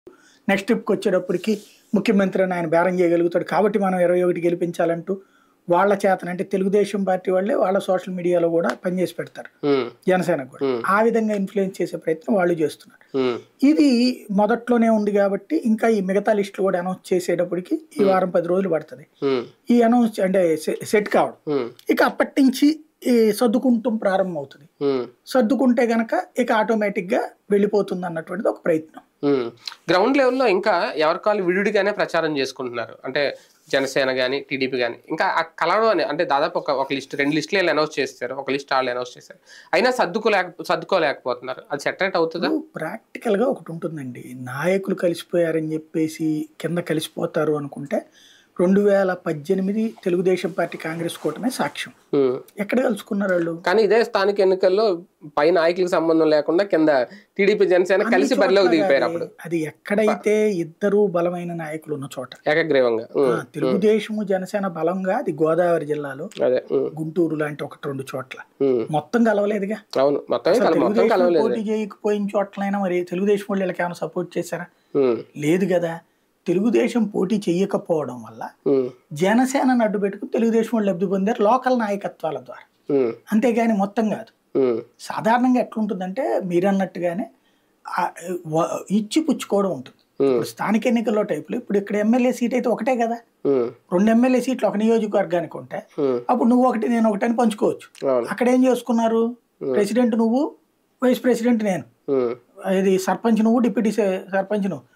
Next ట్రిప్కి వచ్చేటప్పటికి ముఖ్యమంత్రి అని ఆయన బేరం చేయగలుగుతాడు కాబట్టి మనం ఇరవై ఒకటి గెలిపించాలంటూ వాళ్ళ చేతన అంటే తెలుగుదేశం పార్టీ వాళ్ళే వాళ్ళ సోషల్ మీడియాలో కూడా పనిచేసి పెడతారు ఉమ్, జనసేనకు కూడా Hmm. ఆ విధంగా ఇన్ఫ్లుయెన్స్ చేసే ప్రయత్నం వాళ్ళు చేస్తున్నారు ఉమ్, ఇది మొదట్లోనే ఉంది కాబట్టి ఇంకా ఈ మిగతా లిస్టులు కూడా అనౌన్స్ చేసేటప్పటికి ఈ వారం పది రోజులు పడుతుంది ఉమ్, ఈ అనౌన్స్ అంటే సెట్ కావడం ఉమ్, ఇక అప్పటి నుంచి ఈ సర్దుకుంటం ప్రారంభం అవుతుంది ఉమ్. సర్దుకుంటే గనక ఇక ఆటోమేటిక్ గా వెళ్ళిపోతుంది అన్నటువంటిది ఒక ప్రయత్నం ఉమ్. గ్రౌండ్ లెవెల్లో ఇంకా ఎవరి కాళ్ళు విడివిడిగానే ప్రచారం చేసుకుంటున్నారు అంటే జనసేన కానీ టీడీపీ కానీ ఇంకా ఆ కలవడం అని అంటే దాదాపు ఒక ఒక లిస్ట్ రెండు లిస్టులు వీళ్ళు అనౌన్స్ చేస్తారు ఒక లిస్ట్ వాళ్ళు అనౌన్స్ చేస్తారు అయినా సర్దుకోలేక సర్దుకోలేకపోతున్నారు అది సెటరేట్ అవుతుందా ప్రాక్టికల్ గా ఒకటి ఉంటుందండి నాయకులు కలిసిపోయారని చెప్పేసి కింద కలిసిపోతారు అనుకుంటే రెండు వేల పద్దెనిమిది తెలుగుదేశం పార్టీ కాంగ్రెస్ కూటమే సాక్ష్యం ఉమ్. ఎక్కడ కలుసుకున్నారు వాళ్ళు కానీ ఇదే స్థానిక ఎన్నికల్లో పై నాయకులకు సంబంధం లేకుండా కింద టీడీపీ జనసేన కలిసి అన్ని బరిలోకి చోట్ల దిగిపోయారు కాదు. అప్పుడు అది ఎక్కడైతే ఇద్దరు బలమైన నాయకులు ఉన్న చోట ఏకగ్రీవంగా ఆ, ఉమ్. తెలుగుదేశము జనసేన బలంగా అది గోదావరి జిల్లాలో అదే ఉమ్. గుంటూరు లాంటి ఒకటి రెండు చోట్ల ఉమ్. మొత్తం కలవలేదుగా అవును మొత్తం అసలు కల- మొత్తం తెలుగుదేశం కలవలేదు పోటీ చేయకపోయిన చోట్లైనా మరి తెలుగుదేశం వాళ్ళు వీళ్ళకి ఏమైనా సపోర్ట్ చేశారా ఉమ్. లేదు కదా తెలుగుదేశం పోటీ చెయ్యకపోవడం వల్ల ఉమ్. జనసేనను అడ్డు పెట్టుకుని తెలుగుదేశం వాళ్ళు లబ్ధి పొందారు లోకల్ నాయకత్వాల ద్వారా ఉమ్. అంతేగాని మొత్తం కాదు ఉమ్. సాధారణంగా ఎట్లుంటుందంటే మీరన్నట్టుగానే ఆ, వ- ఇచ్చి పుచ్చుకోవడం ఉంటుంది ఉమ్. ఇప్పుడు స్థానిక ఎన్నికల్లో టైపులో ఇప్పుడు ఇక్కడ ఎమ్మెల్యే సీట్ అయితే ఒకటే కదా ఉమ్. రెండు ఎమ్మెల్యే సీట్లు ఒక నియోజకవర్గానికి ఉంటే ఉమ్. అప్పుడు నువ్వు ఒకటి నేను ఒకటి అని పంచుకోవచ్చు అవును అక్కడ ఏం చేసుకున్నారు ప్రెసిడెంట్ నువ్వు వైస్ ప్రెసిడెంట్ నేను ఉమ్. ఇది సర్పంచ్ నువ్వు డిప్యూటీ సర్పంచ్ నువ్వు